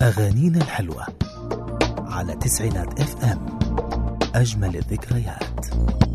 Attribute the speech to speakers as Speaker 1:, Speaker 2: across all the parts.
Speaker 1: أغانينا الحلوة على تسعينات اف ام أجمل الذكريات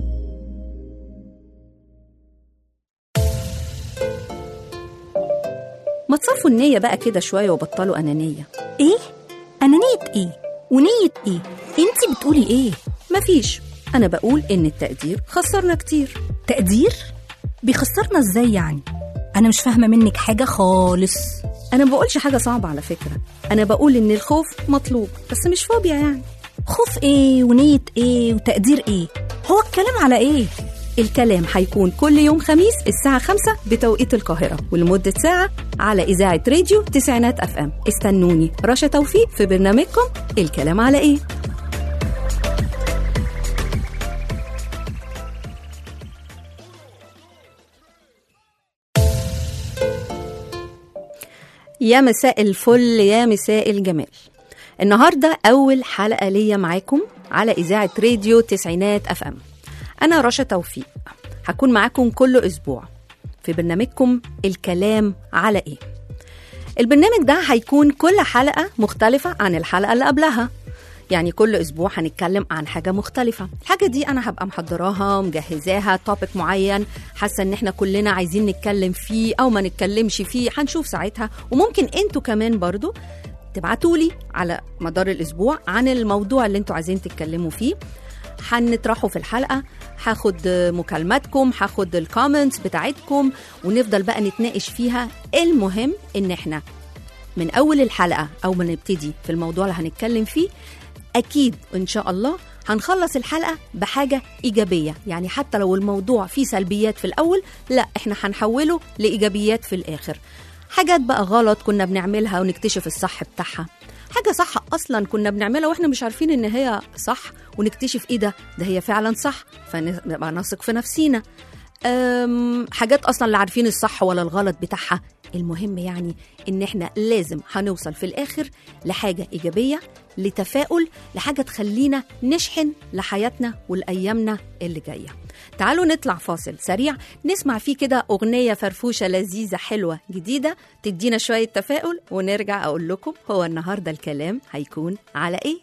Speaker 2: ما تصرفوا النية بقى كده شوية وبطلوا أنانية
Speaker 3: ايه انانيه ايه ونيه ايه انتي بتقولي ايه
Speaker 2: مفيش أنا بقول إن التقدير خسرنا كتير
Speaker 3: تقدير بيخسرنا ازاي يعني انا مش فاهمه منك حاجه خالص
Speaker 2: أنا ما بقولش حاجة صعبة على فكرة أنا بقول إن الخوف مطلوب بس مش فوبيا يعني
Speaker 3: خوف ايه ونيه ايه وتقدير ايه هو الكلام على ايه
Speaker 2: الكلام هيكون كل يوم خميس الساعة 5 بتوقيت القاهرة ولمدة ساعة على إذاعة راديو تسعينات أف أم استنوني رشا توفيق في برنامجكم الكلام على إيه يا مساء الفل يا مساء الجمال النهاردة أول حلقة ليا معاكم على إذاعة راديو تسعينات أف أم أنا رشا توفيق هكون معاكم كل أسبوع في برنامجكم الكلام على إيه البرنامج ده هيكون كل حلقة مختلفة عن الحلقة اللي قبلها يعني كل أسبوع هنتكلم عن حاجة مختلفة الحاجة دي أنا هبقى محضراها مجهزاها توبيك معين حاسة إن إحنا كلنا عايزين نتكلم فيه أو ما نتكلمش فيه هنشوف ساعتها وممكن أنتوا كمان برضو تبعتولي على مدار الأسبوع عن الموضوع اللي أنتوا عايزين تتكلموا فيه هنطرحه في الحلقة هاخد مكالماتكم هاخد الكومنتس بتاعتكم ونفضل بقى نتناقش فيها المهم ان احنا من اول الحلقة او ما نبتدي في الموضوع اللي هنتكلم فيه اكيد ان شاء الله هنخلص الحلقة بحاجة إيجابية يعني حتى لو الموضوع فيه سلبيات في الأول لا إحنا هنحوله لإيجابيات في الآخر حاجات بقى غلط كنا بنعملها ونكتشف الصح بتاعها حاجة صح أصلا كنا بنعملها وإحنا مش عارفين إن هي صح ونكتشف إيه ده ده هي فعلا صح فنبقى نثق في نفسينا أم، حاجات اصلا لا عارفين الصح ولا الغلط بتاعها المهم يعني ان احنا لازم هنوصل في الاخر لحاجه ايجابيه لتفاؤل لحاجه تخلينا نشحن لحياتنا ولايامنا اللي جايه تعالوا نطلع فاصل سريع نسمع فيه كده اغنيه فرفوشه لذيذه حلوه جديده تدينا شويه تفاؤل ونرجع اقول لكم هو النهارده الكلام هيكون على ايه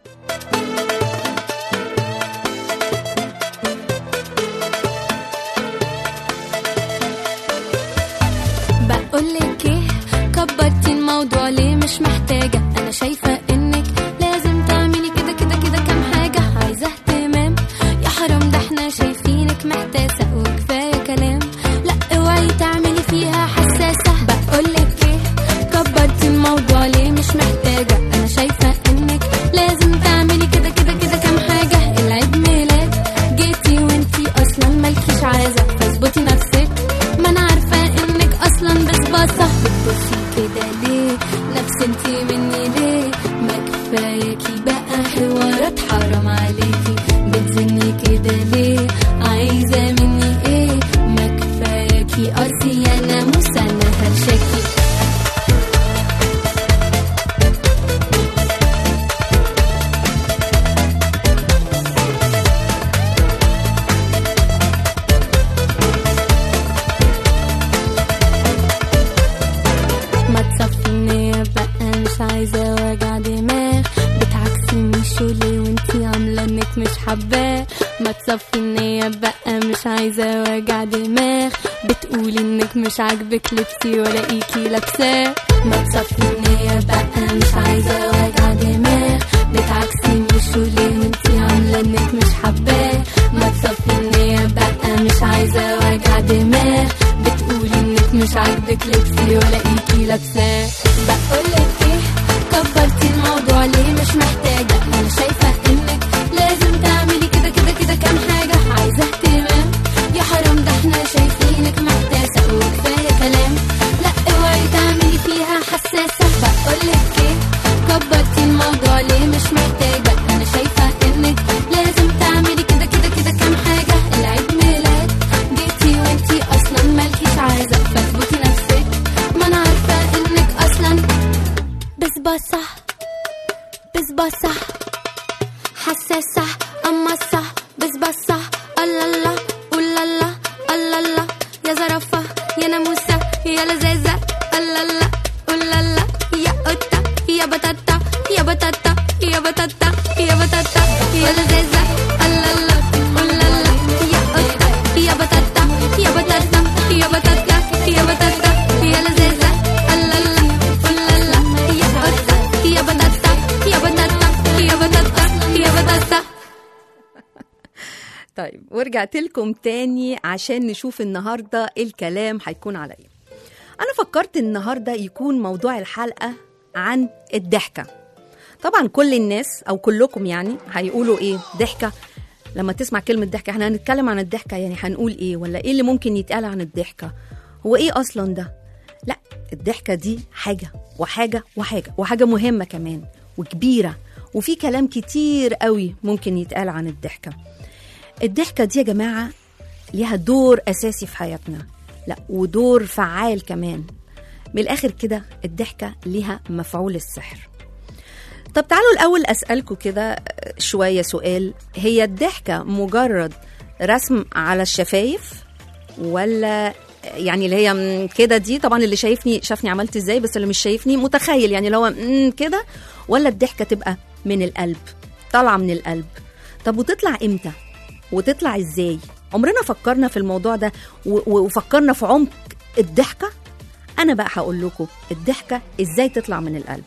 Speaker 4: بقولك ايه كبرتي الموضوع ليه مش محتاجة انا شايفة انك لازم تعملي كده كده كده كام حاجة عايزة اهتمام يا حرام ده احنا شايفينك محتاسة وكفاية كلام لا اوعي تعملي فيها حساسة بقولك ايه كبرتي الموضوع ليه مش محتاجة انا شايفة انك لازم تعملي كده كده كده كام حاجة العيد ميلاد جيتي وانتي اصلا مالكيش عازة فاظبطي نفسك ما انا عارفة انك اصلا بسباسة بتبصي كده ليه نفس انتي مني ليه ما كفاياكي بقى حوارات حرام عليكي بتزني كده ليه عايزة مني ايه ما كفاياكي قصدي انا موسى انا هرشاكي ما تصفي النية بقى مش عايزة وجع دماغ بتعكسيني شولي وانتي عاملة انك مش حباه ما تصفي النية بقى مش عايزة وجع دماغ بتقولي انك مش عاجبك لبسي ولاقيكي لابساه ما تصفي النية بقى مش عايزة وجع دماغ بتعكسيني شولي وانتي عاملة انك مش حباه ما تصفي النية بقى مش عايزة وجع دماغ بتقولي انك مش عاجبك لبسي ولاقيكي لابساه بقولك ايه كبرتي الموضوع ليه مش محتاجة انا شايفة انك لازم تعملي كده كده كده كام حاجة عايزة اهتمام يا حرام ده احنا شايفينك محتاسة وكفاية كلام لا اوعي تعملي فيها حساسة بقولك ايه كبرتي الموضوع ليه مش محتاجة انا شايفة انك لازم تعملي كده كده كده كام حاجة العيد ميلاد جيتي وانتي اصلا مالكيش عايزة فاثبتي نفسك ما انا عارفة انك اصلا بسباسة بسباسة حساسة اما صح بسباسة الله الله الله الله الله الله يا زرافة يا ناموسة يا لذاذة الله الله الله الله يا قطة يا بتاتا يا بتاتا يا بتاتا يا بتاتا يا لذيذة الله الله الله الله يا قطة يا بتاتا يا بتاتا يا بتاتا يا بتاتا يا لذيذة الله الله الله الله يا قطة يا بتاتا يا بتاتا يا بتاتا يا بتاتا
Speaker 2: طيب ورجعت لكم تاني عشان نشوف النهارده الكلام هيكون على ايه انا فكرت النهارده يكون موضوع الحلقه عن الضحكه طبعا كل الناس او كلكم يعني هيقولوا ايه ضحكه لما تسمع كلمه ضحكه احنا هنتكلم عن الضحكه يعني هنقول ايه ولا ايه اللي ممكن يتقال عن الضحكه هو ايه اصلا ده لا الضحكه دي حاجه وحاجه وحاجه وحاجه مهمه كمان وكبيره وفي كلام كتير قوي ممكن يتقال عن الضحكه الضحكة دي يا جماعة ليها دور أساسي في حياتنا لا ودور فعال كمان من الآخر كده الضحكة ليها مفعول السحر طب تعالوا الأول أسألكم كده شوية سؤال هي الضحكة مجرد رسم على الشفايف ولا يعني اللي هي م- كده دي طبعا اللي شايفني شافني عملت ازاي بس اللي مش شايفني متخيل يعني لو م- كده ولا الضحكة تبقى من القلب طالعة من القلب طب وتطلع امتى وتطلع ازاي عمرنا فكرنا في الموضوع ده و- و- وفكرنا في عمق الضحكة أنا بقى هقول لكم الضحكة إزاي تطلع من القلب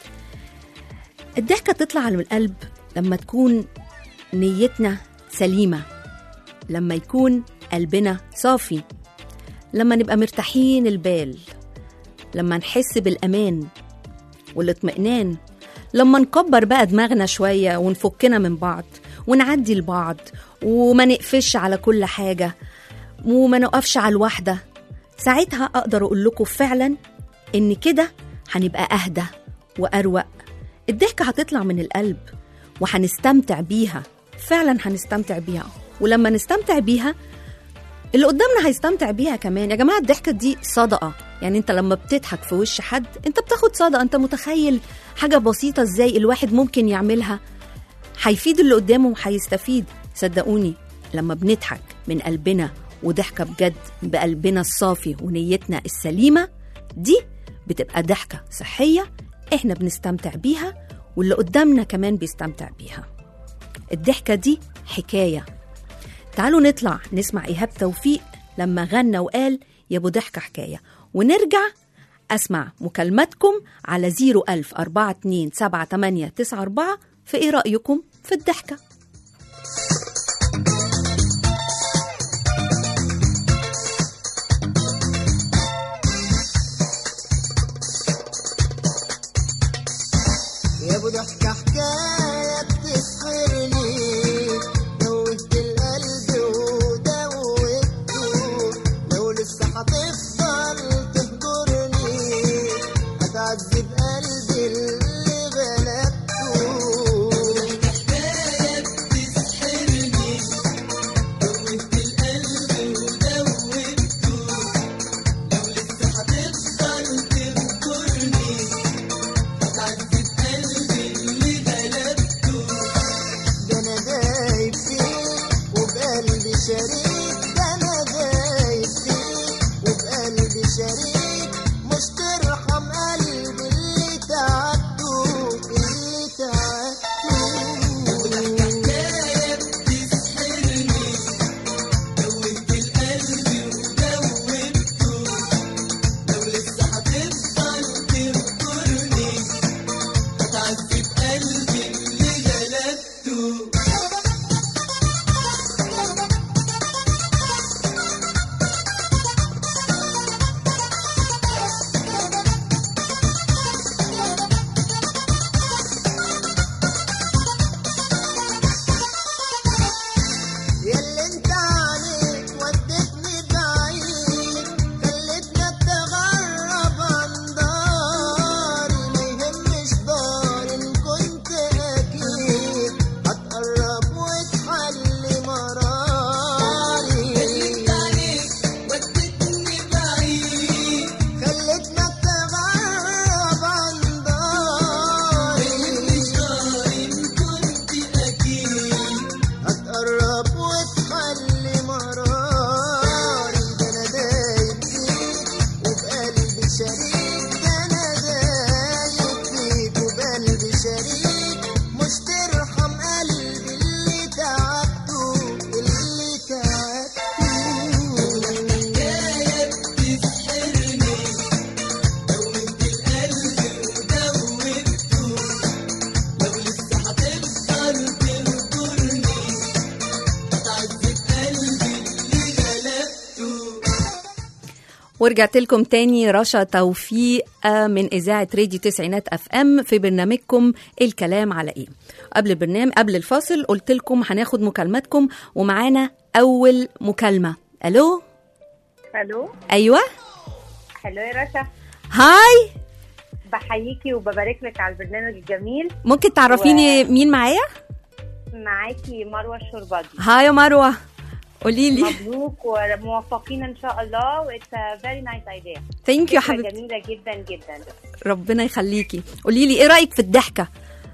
Speaker 2: الضحكة تطلع من القلب لما تكون نيتنا سليمة لما يكون قلبنا صافي لما نبقى مرتاحين البال لما نحس بالأمان والاطمئنان لما نكبر بقى دماغنا شوية ونفكنا من بعض ونعدي لبعض وما نقفش على كل حاجة وما نقفش على الواحدة ساعتها أقدر أقول لكم فعلا إن كده هنبقى أهدى وأروق الضحكة هتطلع من القلب وهنستمتع بيها فعلا هنستمتع بيها ولما نستمتع بيها اللي قدامنا هيستمتع بيها كمان يا جماعة الضحكة دي صدقة يعني انت لما بتضحك في وش حد انت بتاخد صدقة انت متخيل حاجة بسيطة ازاي الواحد ممكن يعملها هيفيد اللي قدامه وهيستفيد صدقوني لما بنضحك من قلبنا وضحكة بجد بقلبنا الصافي ونيتنا السليمة دي بتبقى ضحكة صحية احنا بنستمتع بيها واللي قدامنا كمان بيستمتع بيها الضحكة دي حكاية تعالوا نطلع نسمع إيهاب توفيق لما غنى وقال يا أبو ضحكة حكاية ونرجع أسمع مكالماتكم على 01000 42 78 94 في إيه رأيكم في الضحكة
Speaker 5: يا ابو ضحكة حكاية بتسحرني دوت القلب ودوته لو لسه هتفضل تهجرني هتعذب قلبي اللي غلبته حكاية
Speaker 2: ورجعت لكم تاني رشا توفيق آه، من إذاعة راديو تسعينات أف أم في برنامجكم الكلام على إيه قبل البرنامج قبل الفاصل قلت لكم هناخد مكالماتكم ومعانا أول مكالمة ألو
Speaker 6: الو
Speaker 2: أيوة
Speaker 6: حلو يا رشا
Speaker 2: هاي
Speaker 6: بحييكي وببارك لك على البرنامج الجميل
Speaker 2: ممكن تعرفيني مين معايا
Speaker 6: معاكي مروه الشرباجي
Speaker 2: هاي يا مروة قولي لي
Speaker 6: مبروك وموفقين ان شاء الله واتس فيري نايس ايديا
Speaker 2: ثانك يو يا حبيبتي
Speaker 6: جميله جدا جدا
Speaker 2: ربنا يخليكي قولي لي ايه رايك في الضحكه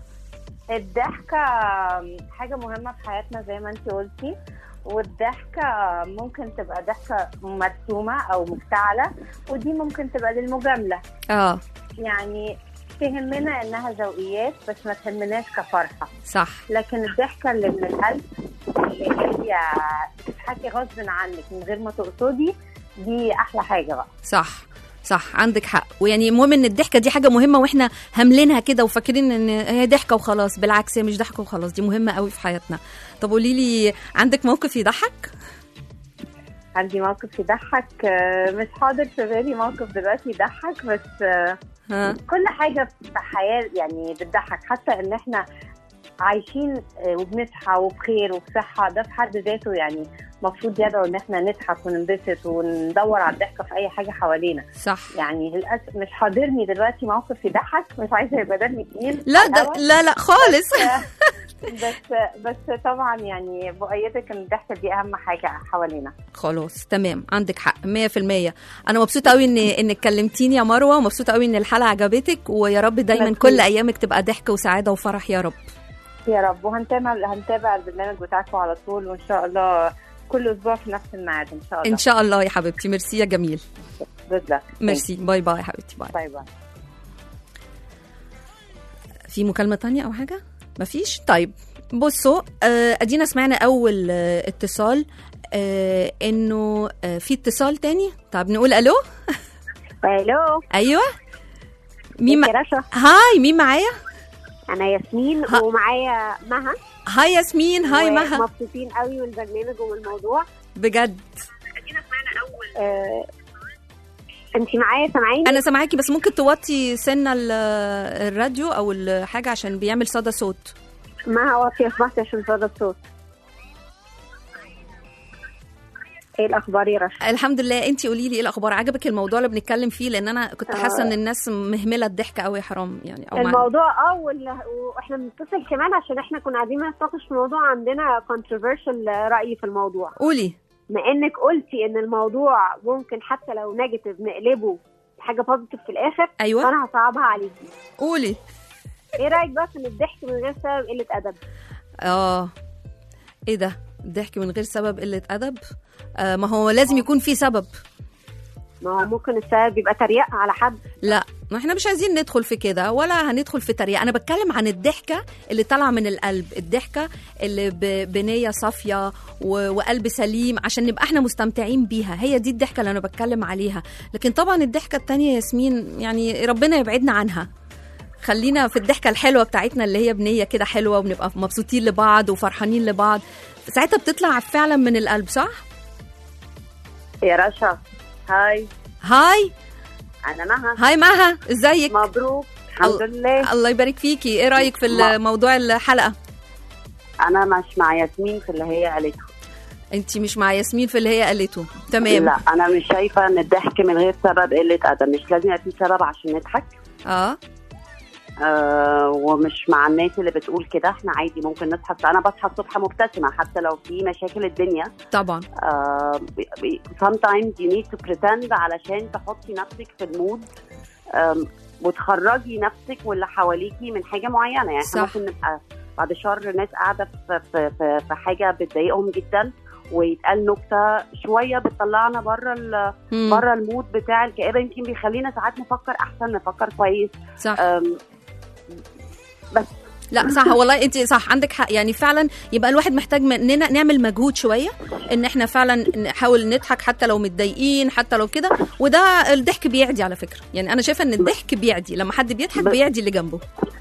Speaker 6: الضحكه حاجه مهمه في حياتنا زي ما انت قلتي والضحكة ممكن تبقى ضحكة مرسومة أو مفتعلة ودي ممكن تبقى للمجاملة
Speaker 2: اه
Speaker 6: يعني تهمنا إنها ذوقيات بس ما تهمناش كفرحة
Speaker 2: صح
Speaker 6: لكن الضحكة اللي من القلب اللي هي بتضحكي غصب عنك من غير ما تقصدي دي أحلى حاجة بقى
Speaker 2: صح صح عندك حق ويعني المهم ان الضحكه دي حاجه مهمه واحنا هاملينها كده وفاكرين ان هي ضحكه وخلاص بالعكس هي مش ضحكه وخلاص دي مهمه قوي في حياتنا طب قولي لي عندك موقف يضحك
Speaker 6: عندي موقف يضحك آه، مش حاضر في بالي موقف دلوقتي يضحك بس آه،
Speaker 2: ها
Speaker 6: كل حاجة في الحياة يعني بتضحك حتى إن إحنا عايشين آه، وبنصحى وبخير وبصحة ده في حد ذاته يعني المفروض يدعو إن إحنا نضحك وننبسط وندور على الضحكة في أي حاجة حوالينا
Speaker 2: صح
Speaker 6: يعني للأسف مش حاضرني دلوقتي موقف يضحك مش عايزة يبقى دمي تقيل
Speaker 2: لا
Speaker 6: على
Speaker 2: ده
Speaker 6: الهوا.
Speaker 2: لا لا خالص
Speaker 6: بس بس طبعا يعني بؤيدك ان الضحكه دي اهم حاجه حوالينا
Speaker 2: خلاص تمام عندك حق 100% انا مبسوطه قوي ان انك كلمتيني يا مروه ومبسوطه قوي ان الحلقه عجبتك ويا رب دايما
Speaker 6: ميرسي.
Speaker 2: كل ايامك تبقى ضحك وسعاده وفرح يا رب
Speaker 6: يا رب وهنتابع هنتابع البرنامج بتاعكم على طول وان شاء الله كل اسبوع في نفس الميعاد ان شاء الله
Speaker 2: ان شاء الله يا حبيبتي ميرسي يا جميل
Speaker 6: Good luck.
Speaker 2: ميرسي باي باي يا حبيبتي باي
Speaker 6: باي باي
Speaker 2: في مكالمة تانية أو حاجة؟ مفيش؟ طيب بصوا آه، أدينا سمعنا أول آه، اتصال آه، إنه آه، في اتصال تاني طب نقول ألو
Speaker 7: الو
Speaker 2: أيوه مين
Speaker 7: ازيك
Speaker 2: مع...
Speaker 7: يا رشا
Speaker 2: هاي مين معايا؟
Speaker 7: انا ياسمين
Speaker 2: ها.
Speaker 7: ومعايا مها
Speaker 2: هاي ياسمين هاي مها
Speaker 7: مبسوطين قوي من البرنامج ومن الموضوع
Speaker 2: بجد
Speaker 7: آه انت معايا سامعيني
Speaker 2: أنا سامعاكي بس ممكن توطي سنة ال- الراديو أو الحاجة عشان بيعمل صدى صوت
Speaker 7: مها واطيه سمحت عشان صدى الصوت ايه الاخبار يا رشا
Speaker 2: الحمد لله انتي قولي لي ايه الاخبار عجبك الموضوع اللي بنتكلم فيه لان انا كنت حاسه ان الناس مهمله الضحك قوي حرام يعني او مع-
Speaker 7: الموضوع اه وال- واحنا بنتصل كمان عشان احنا كنا قاعدين نتناقش في موضوع عندنا controversial راي في الموضوع
Speaker 2: قولي
Speaker 7: ما انك قلتي ان الموضوع ممكن حتى لو نيجاتيف نقلبه حاجه بوزيتيف في الاخر
Speaker 2: ايوه
Speaker 7: فانا هصعبها عليكي
Speaker 2: قولي
Speaker 7: ايه رايك بقى في ان الضحك من غير سبب قله ادب
Speaker 2: اه ايه ده الضحك من غير سبب قله ادب آه ما هو لازم يكون في سبب
Speaker 7: ما هو ممكن السبب يبقى تريقه على حد
Speaker 2: لا ما احنا مش عايزين ندخل في كده ولا هندخل في تريقه انا بتكلم عن الضحكه اللي طالعه من القلب الضحكه اللي ب- بنيه صافيه و- وقلب سليم عشان نبقى احنا مستمتعين بيها هي دي الضحكه اللي انا بتكلم عليها لكن طبعا الضحكه التانية ياسمين يعني ربنا يبعدنا عنها خلينا في الضحكه الحلوه بتاعتنا اللي هي بنيه كده حلوه وبنبقى مبسوطين لبعض وفرحانين لبعض ساعتها بتطلع فعلا من القلب صح
Speaker 6: يا رشا هاي
Speaker 2: هاي
Speaker 6: انا مها
Speaker 2: هاي مها ازيك
Speaker 6: مبروك الحمد لله
Speaker 2: الله يبارك فيكي ايه رايك في الموضوع الحلقه
Speaker 6: انا مش مع ياسمين في اللي هي قالته
Speaker 2: انت مش مع ياسمين في اللي هي قالته تمام
Speaker 6: لا انا مش شايفه ان الضحك من غير سبب قله ادب مش لازم يبقى في سبب عشان نضحك
Speaker 2: اه
Speaker 6: آه ومش مع الناس اللي بتقول كده احنا عادي ممكن نصحى انا بصحى الصبح مبتسمه حتى لو في مشاكل الدنيا
Speaker 2: طبعا
Speaker 6: آه بي- بي- sometimes you need to pretend علشان تحطي نفسك في المود آم، وتخرجي نفسك واللي حواليكي من حاجه معينه يعني احنا
Speaker 2: صح.
Speaker 6: ممكن نبقى بعد شر ناس قاعده في, في, في, في حاجه بتضايقهم جدا ويتقال نكته شويه بتطلعنا بره ال-
Speaker 2: مم.
Speaker 6: بره المود بتاع الكآبه يمكن بيخلينا ساعات نفكر احسن نفكر كويس
Speaker 2: صح
Speaker 6: أم،
Speaker 2: لا صح والله انت صح عندك حق يعني فعلا يبقى الواحد محتاج مننا نعمل مجهود شويه ان احنا فعلا نحاول نضحك حتى لو متضايقين حتى لو كده وده الضحك بيعدي على فكره يعني انا شايفه ان الضحك بيعدي لما حد بيضحك
Speaker 6: ب-
Speaker 2: بيعدي اللي جنبه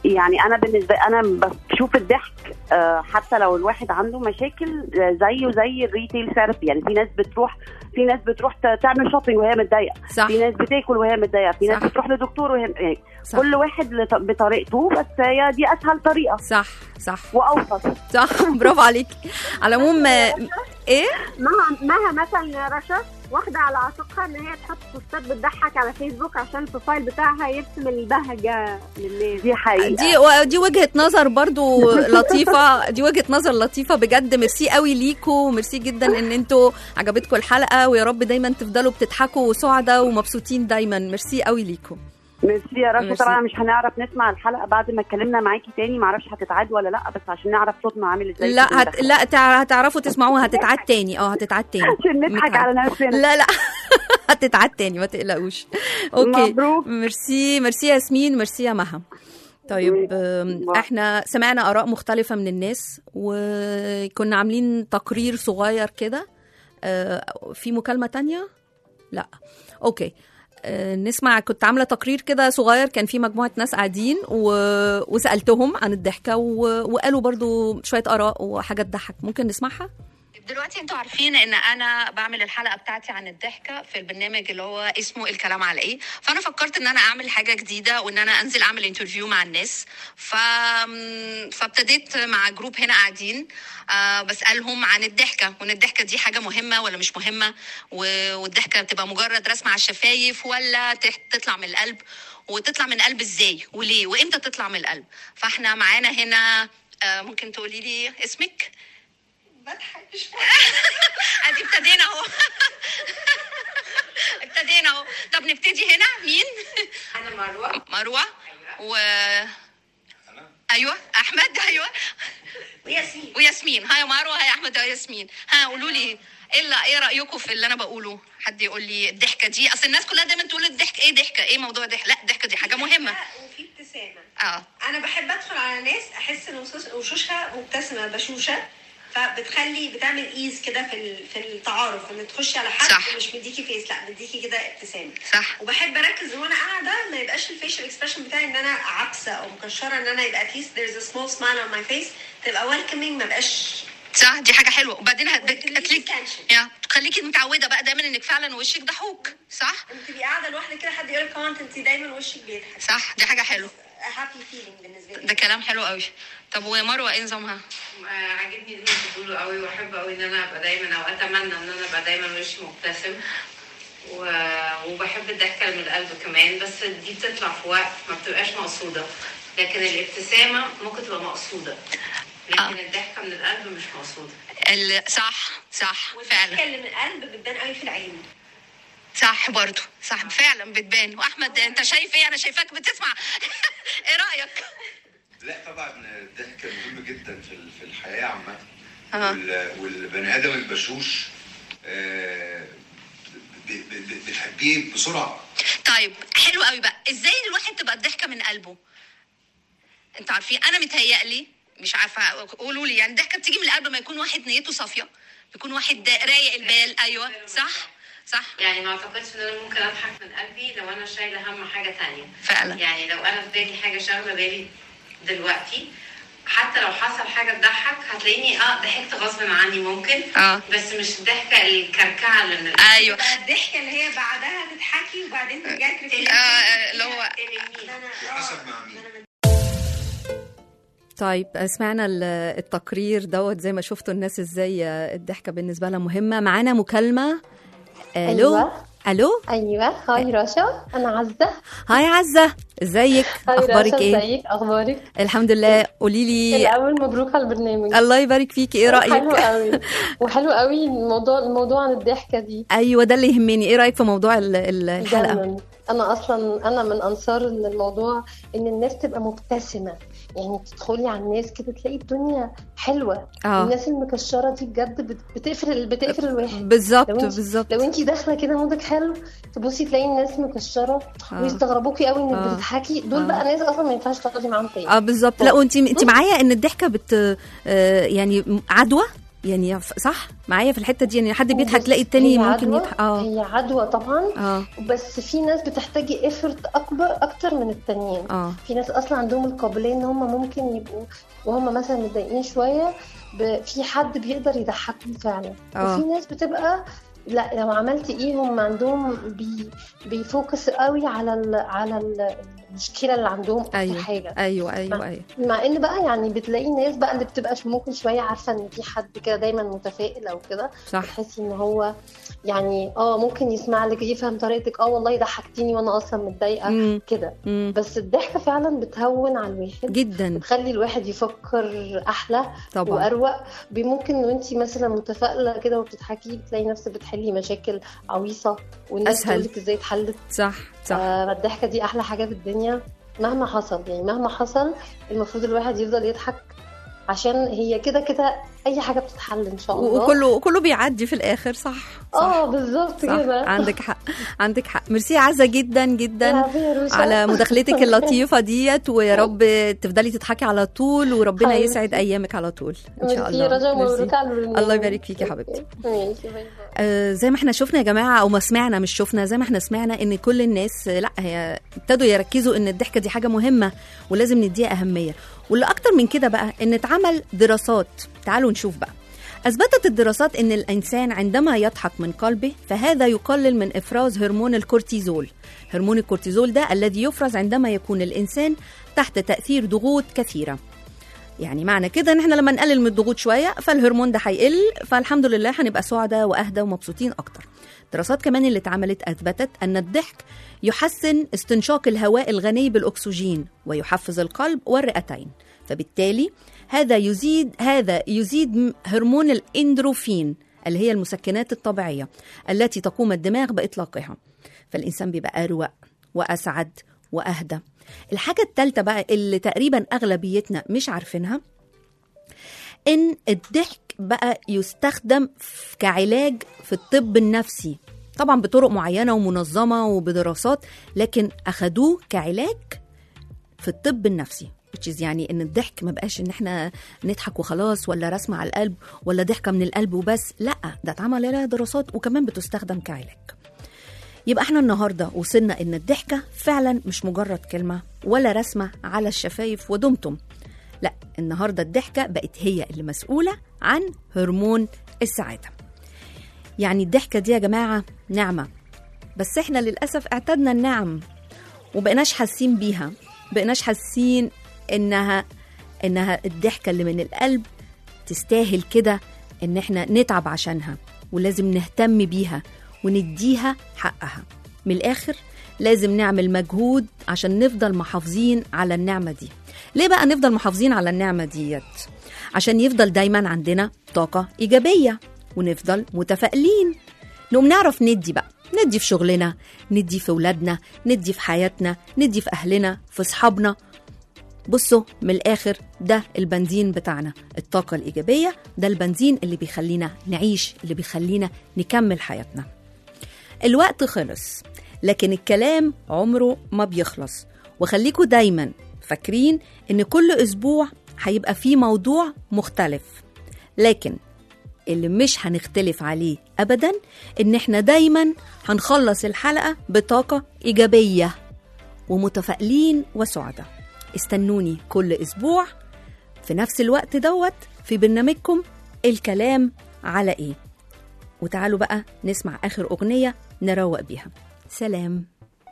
Speaker 8: يعني انا بالنسبه انا بشوف الضحك آه، حتى لو الواحد عنده مشاكل آه، زيه زي الريتيل ثيرابي يعني في ناس بتروح في ناس بتروح ت- تعمل شوبينج وهي متضايقه
Speaker 2: صح
Speaker 8: في ناس بتاكل وهي متضايقه في ناس
Speaker 2: صح.
Speaker 8: بتروح لدكتور وهي يعني
Speaker 2: صح
Speaker 8: كل واحد لط- بطريقته بس هي دي اسهل طريقه
Speaker 2: صح صح
Speaker 8: واوسط
Speaker 2: صح برافو عليك على العموم آه، ايه
Speaker 7: مها مها مثلا رشا واخده على عاتقها ان هي تحط بوستات بتضحك على فيسبوك عشان البروفايل بتاعها يرسم البهجه للناس
Speaker 8: دي حقيقه
Speaker 2: دي دي وجهه نظر برضو لطيفه دي وجهه نظر لطيفه بجد ميرسي قوي ليكوا ميرسي جدا ان انتوا عجبتكم الحلقه ويا رب دايما تفضلوا بتضحكوا وسعداء ومبسوطين دايما ميرسي قوي ليكوا
Speaker 8: ميرسي يا رشا
Speaker 2: ميرسي.
Speaker 8: طبعا مش هنعرف نسمع الحلقه بعد ما اتكلمنا معاكي تاني معرفش هتتعاد ولا لا بس عشان نعرف صوتنا عامل ازاي
Speaker 2: لا
Speaker 8: في
Speaker 2: هت...
Speaker 8: المداخلة.
Speaker 2: لا تع- هتعرفوا تسمعوها هتتعاد تاني اه هتتعاد تاني
Speaker 8: عشان نضحك
Speaker 2: متعاد.
Speaker 8: على نفسنا
Speaker 2: لا لا هتتعاد تاني ما تقلقوش اوكي
Speaker 8: مبروك.
Speaker 2: ميرسي ميرسي يا ياسمين ميرسي يا مها طيب آم،
Speaker 8: مبروك.
Speaker 2: احنا سمعنا اراء مختلفه من الناس وكنا عاملين تقرير صغير كده آه، في مكالمه تانية لا اوكي آه، نسمع كنت عامله تقرير كده صغير كان في مجموعه ناس قاعدين و... وسالتهم عن الضحكه و... وقالوا برضو شويه اراء وحاجات تضحك ممكن نسمعها دلوقتي انتوا عارفين ان انا بعمل الحلقه بتاعتي عن الضحكه في البرنامج اللي هو اسمه الكلام على ايه فانا فكرت ان انا اعمل حاجه جديده وان انا انزل اعمل انترفيو مع الناس ف... فابتديت مع جروب هنا قاعدين آه بسالهم عن الضحكه وان الضحكه دي حاجه مهمه ولا مش مهمه و... والضحكه بتبقى مجرد رسم على الشفايف ولا تح- تطلع من القلب وتطلع من القلب ازاي وليه وامتى تطلع من القلب فاحنا معانا هنا آه ممكن تقولي لي اسمك بضحك مش ادي ابتدينا اهو ابتدينا اهو طب نبتدي هنا مين
Speaker 9: انا مروه
Speaker 2: مروه و ايوه احمد ايوه
Speaker 9: وياسمين
Speaker 2: وياسمين هاي مروه هاي احمد هاي ياسمين ها قولوا لي ايه اللي- ايه رايكم في اللي انا بقوله حد يقول لي الضحكه دي اصل الناس كلها دايما تقول الضحك ايه ضحكه ايه موضوع ضحك لا الضحكه دي حاجه مهمه
Speaker 9: وفي ابتسامه
Speaker 2: اه
Speaker 9: انا بحب ادخل على ناس احس ان وشوش- وشوشها مبتسمه بشوشه فبتخلي بتعمل ايز كده في ال- في التعارف ان تخشي على حد
Speaker 2: صح.
Speaker 9: مش مديكي فيس لا مديكي كده ابتسامه
Speaker 2: صح
Speaker 9: وبحب اركز وانا قاعده ما يبقاش الفيشل اكسبريشن بتاعي ان انا عبسه او مكشره ان انا يبقى اتليست there's a small smile on my face تبقى ويلكمينج ما بقاش
Speaker 2: صح دي حاجه حلوه وبعدين هت-
Speaker 9: وتديكي
Speaker 2: هتخليك
Speaker 9: tension.
Speaker 2: يا تخليكي متعوده بقى دايما انك فعلا وشك ضحوك صح
Speaker 9: انت تبقي قاعده لوحدك كده حد يقول لك كومنت انت دايما وشك بيضحك
Speaker 2: صح دي حاجه حلوه
Speaker 9: هابي فيلينج بالنسبه لي
Speaker 2: ده كلام حلو قوي طب ومروه ايه نظامها
Speaker 10: آه، عاجبني اللي انتوا بتقولوا قوي واحب قوي ان انا ابقى دايما او اتمنى ان انا ابقى دايما وشي مبتسم و... وبحب الضحكه من القلب كمان بس دي بتطلع في وقت ما بتبقاش مقصوده لكن الابتسامه ممكن تبقى مقصوده لكن
Speaker 2: آه.
Speaker 10: الضحكه من القلب مش مقصوده
Speaker 2: ال- صح صح
Speaker 9: والضحكه
Speaker 2: فعلا
Speaker 9: اللي من القلب بتبان قوي في العين
Speaker 2: صح برضو صح فعلا بتبان واحمد انت شايف ايه انا شايفاك بتسمع ايه رايك
Speaker 11: لا طبعا الضحك مهم جدا في ال- في الحياه عامه
Speaker 2: آه.
Speaker 11: وال- والبني ادم البشوش آه، ب- ب- ب- بتحبيه بسرعه
Speaker 2: طيب حلو قوي بقى ازاي الواحد تبقى الضحكه من قلبه انتوا عارفين انا متهيألي مش عارفه قولوا لي يعني الضحكه بتيجي من القلب لما يكون واحد نيته صافيه يكون واحد رايق البال ايوه صح صح
Speaker 10: يعني ما اعتقدش ان انا ممكن اضحك من قلبي لو انا شايله هم حاجه تانية
Speaker 2: فعلا
Speaker 10: يعني لو انا في بالي حاجه شاغله بالي دلوقتي حتى لو حصل حاجه تضحك هتلاقيني اه ضحكت غصب عني ممكن
Speaker 2: اه
Speaker 10: بس مش الضحكه الكركعه اللي من القلب.
Speaker 2: ايوه
Speaker 9: تبقى الضحكه اللي هي بعدها تضحكي وبعدين ترجعي تركزي
Speaker 2: آه، آه، اللي هو-
Speaker 11: حسب مع مين
Speaker 2: طيب سمعنا ال- التقرير دوت زي ما شفتوا الناس ازاي الضحكه بالنسبه لها مهمه معانا مكالمه الو
Speaker 12: أيوة.
Speaker 2: الو
Speaker 12: ايوه هاي رشا انا عزه
Speaker 2: هاي عزه ازيك
Speaker 12: هاي
Speaker 2: اخبارك
Speaker 12: رشا
Speaker 2: ايه
Speaker 12: ازيك اخبارك
Speaker 2: الحمد لله قولي لي
Speaker 12: الاول مبروك على البرنامج
Speaker 2: الله يبارك فيكي ايه
Speaker 12: حلو
Speaker 2: رايك
Speaker 12: قوي وحلو قوي الموضوع الموضوع عن الضحكه دي
Speaker 2: ايوه ده اللي يهمني ايه رايك في موضوع ال- ال- الحلقه
Speaker 12: دايما انا اصلا انا من انصار إن الموضوع ان الناس تبقى مبتسمه يعني تدخلي على الناس كده تلاقي الدنيا حلوه
Speaker 2: اه
Speaker 12: الناس المكشره دي بجد بت- بتقفل بتقفل الواحد
Speaker 2: بالظبط
Speaker 12: لو انت-
Speaker 2: بالظبط
Speaker 12: لو انت داخله كده مودك حلو تبصي تلاقي الناس مكشره
Speaker 2: آه.
Speaker 12: ويستغربوكي قوي انك
Speaker 2: آه.
Speaker 12: بتضحكي دول
Speaker 2: آه.
Speaker 12: بقى ناس اصلا ما ينفعش تقعدي معاهم تاني
Speaker 2: اه بالظبط لا وانت انت معايا ان الضحكه بت آه، يعني عدوى يعني ف- صح معايا في الحته دي يعني حد بيضحك تلاقي التاني
Speaker 12: هي
Speaker 2: ممكن
Speaker 12: عدوى
Speaker 2: يضحك اه
Speaker 12: هي عدوى طبعا
Speaker 2: اه
Speaker 12: بس في ناس بتحتاج افرت اكبر اكتر من التانيين
Speaker 2: اه
Speaker 12: في ناس اصلا عندهم القابليه ان هم ممكن يبقوا وهم مثلا متضايقين شويه ب... في حد بيقدر يضحكهم فعلا
Speaker 2: آه.
Speaker 12: وفي ناس بتبقى لا لو عملت ايه هم عندهم بي... بيفوكس قوي على ال... على ال... المشكله اللي عندهم اكتر
Speaker 2: ايوه
Speaker 12: حاجه
Speaker 2: ايوه ايوه ايوه
Speaker 12: مع ان بقى يعني بتلاقي ناس بقى اللي بتبقى ممكن شويه عارفه ان في حد كده دايما متفائل او كده
Speaker 2: صح
Speaker 12: بتحسي ان هو يعني اه ممكن يسمع لك يفهم طريقتك اه والله ضحكتيني وانا اصلا متضايقه
Speaker 2: مم.
Speaker 12: كده
Speaker 2: مم.
Speaker 12: بس الضحكه فعلا بتهون على الواحد
Speaker 2: جدا
Speaker 12: بتخلي الواحد يفكر احلى
Speaker 2: طبعا
Speaker 12: واروق بي- ممكن وانت مثلا متفائله كده وبتضحكي بتلاقي نفسك بتحلي مشاكل عويصه والناس
Speaker 2: أسهل.
Speaker 12: تقول لك ازاي اتحلت
Speaker 2: صح صح
Speaker 12: آه، الضحكه دي احلى حاجه في الدنيا مهما حصل يعني مهما حصل المفروض الواحد يفضل يضحك عشان هي كده كده اي حاجه بتتحل ان شاء الله
Speaker 2: وكله كله بيعدي في الاخر صح
Speaker 12: اه بالظبط
Speaker 2: صح
Speaker 12: كده
Speaker 2: عندك حق عندك حق ميرسي يا عزه جدا جدا
Speaker 12: العافية يا روشا.
Speaker 2: على مداخلتك اللطيفه ديت ويا رب تفضلي تضحكي على طول وربنا
Speaker 12: حبيبتي.
Speaker 2: يسعد ايامك على طول ان شاء
Speaker 12: ميرسي
Speaker 2: الله
Speaker 12: يا رجا
Speaker 2: ميرسي.
Speaker 12: مبروك على البرنامج
Speaker 2: الله يبارك فيكي يا حبيبتي
Speaker 12: ماشي باي باي
Speaker 2: آه، زي ما احنا شفنا يا جماعه او ما سمعنا مش شفنا زي ما احنا سمعنا ان كل الناس آه، لا هي ابتدوا يركزوا ان الضحكه دي حاجه مهمه ولازم نديها اهميه واللي اكتر من كده بقى ان اتعمل دراسات تعالوا نشوف بقى اثبتت الدراسات ان الانسان عندما يضحك من قلبه فهذا يقلل من افراز هرمون الكورتيزول هرمون الكورتيزول ده الذي يفرز عندما يكون الانسان تحت تاثير ضغوط كثيره يعني معنى كده ان احنا لما نقلل من الضغوط شويه فالهرمون ده هيقل فالحمد لله هنبقى سعداء واهدى ومبسوطين اكتر دراسات كمان اللي اتعملت اثبتت ان الضحك يحسن استنشاق الهواء الغني بالاكسجين ويحفز القلب والرئتين فبالتالي هذا يزيد هذا يزيد م- هرمون الاندروفين اللي هي المسكنات الطبيعيه التي تقوم الدماغ باطلاقها فالانسان بيبقى اروق واسعد واهدى الحاجه الثالثه بقى اللي تقريبا اغلبيتنا مش عارفينها ان الضحك بقى يستخدم ف- كعلاج في الطب النفسي طبعا بطرق معينه ومنظمه وبدراسات لكن اخدوه كعلاج في الطب النفسي which is يعني ان الضحك ما بقاش ان احنا نضحك وخلاص ولا رسمه على القلب ولا ضحكه من القلب وبس لا ده اتعمل عليها دراسات وكمان بتستخدم كعلاج يبقى احنا النهارده وصلنا ان الضحكه فعلا مش مجرد كلمه ولا رسمه على الشفايف ودمتم لا النهارده الضحكه بقت هي اللي مسؤوله عن هرمون السعاده يعني الضحكه دي يا جماعه نعمه بس احنا للاسف اعتدنا النعم وبقناش حاسين بيها بقناش حاسين انها انها الضحكه اللي من القلب تستاهل كده ان احنا نتعب عشانها ولازم نهتم بيها ونديها حقها من الاخر لازم نعمل مجهود عشان نفضل محافظين على النعمه دي ليه بقى نفضل محافظين على النعمه ديت عشان يفضل دايما عندنا طاقه ايجابيه ونفضل متفائلين نقوم نعرف ندي بقى ندي في شغلنا ندي في ولادنا ندي في حياتنا ندي في اهلنا في اصحابنا بصوا من الاخر ده البنزين بتاعنا الطاقه الايجابيه ده البنزين اللي بيخلينا نعيش اللي بيخلينا نكمل حياتنا الوقت خلص لكن الكلام عمره ما بيخلص وخليكوا دايما فاكرين ان كل اسبوع هيبقى فيه موضوع مختلف لكن اللي مش هنختلف عليه ابدا ان احنا دايما هنخلص الحلقه بطاقه ايجابيه ومتفائلين وسعداء استنوني كل اسبوع في نفس الوقت دوت في برنامجكم الكلام على ايه وتعالوا بقى نسمع اخر اغنيه نروق بيها سلام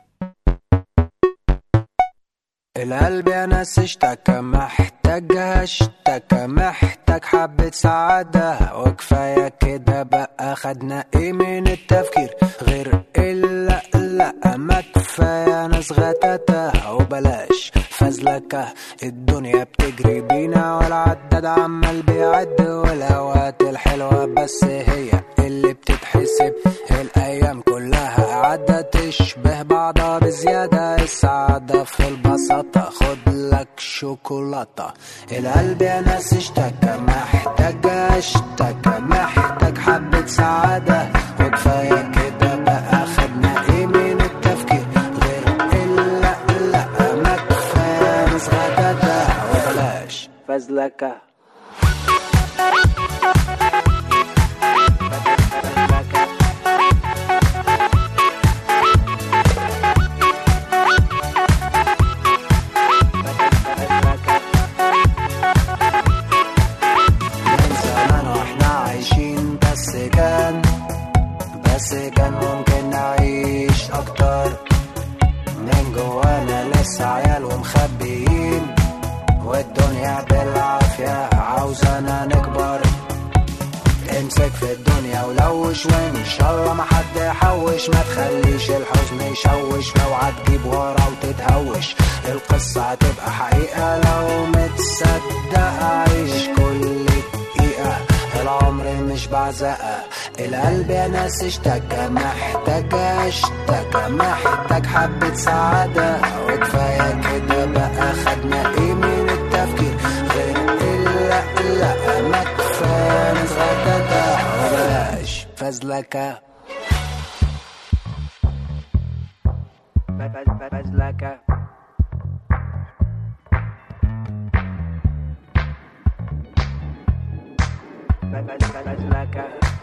Speaker 13: القلب يا ناس اشتكى محتاجها اشتكى محتاج حبة سعادة وكفاية كده بقى خدنا ايه من التفكير غير الا لا ما كفاية ناس غتاتة وبلاش فزلكة الدنيا بتجري بينا والعداد عمال بيعد والاوقات الحلوة بس هي اللي بتتحسب الايام كلها عدت تشبه بعضها بزيادة السعادة في البساطة خد لك شوكولاتة القلب يا ناس اشتكى محتاج اشتكى محتاج حبة سعادة وكفاية كده بقى خدنا ايه من التفكير غير الا لا ما كفاية ناس غداتة وبلاش فزلكة بس كان ممكن نعيش اكتر من جوانا لسه عيال ومخبيين والدنيا بالعافية عاوزانا نكبر امسك في الدنيا ولوش وان شاء الله ما حد يحوش ما تخليش الحزن يشوش اوعى تجيب ورا وتتهوش القصة هتبقى حقيقة لو متصدق عيش كل دقيقة العمر مش بعزقة القلب يا ناس اشتكى محتاج اشتكى محتاج حبة سعادة وكفاية كده بقى خدنا ايه من التفكير غير الا لا ما كفاية نتغدى وبلاش فزلكة فزلكة فزلكة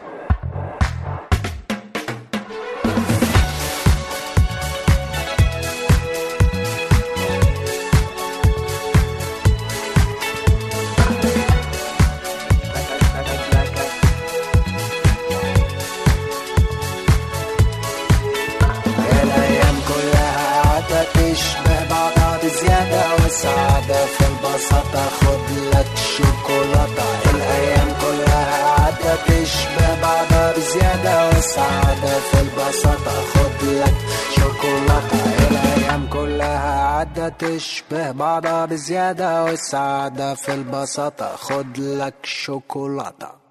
Speaker 13: الأيام كلها قاعدة تشبه بعضها بزيادة والسعادة في البساطة خد لك شوكولاتة الأيام كلها قاعدة تشبه بعضها بزيادة والسعادة في البساطة خد لك شوكولاتة الأيام كلها قاعدة تشبه بعضها بزيادة والسعادة في البساطة خد لك شوكولاتة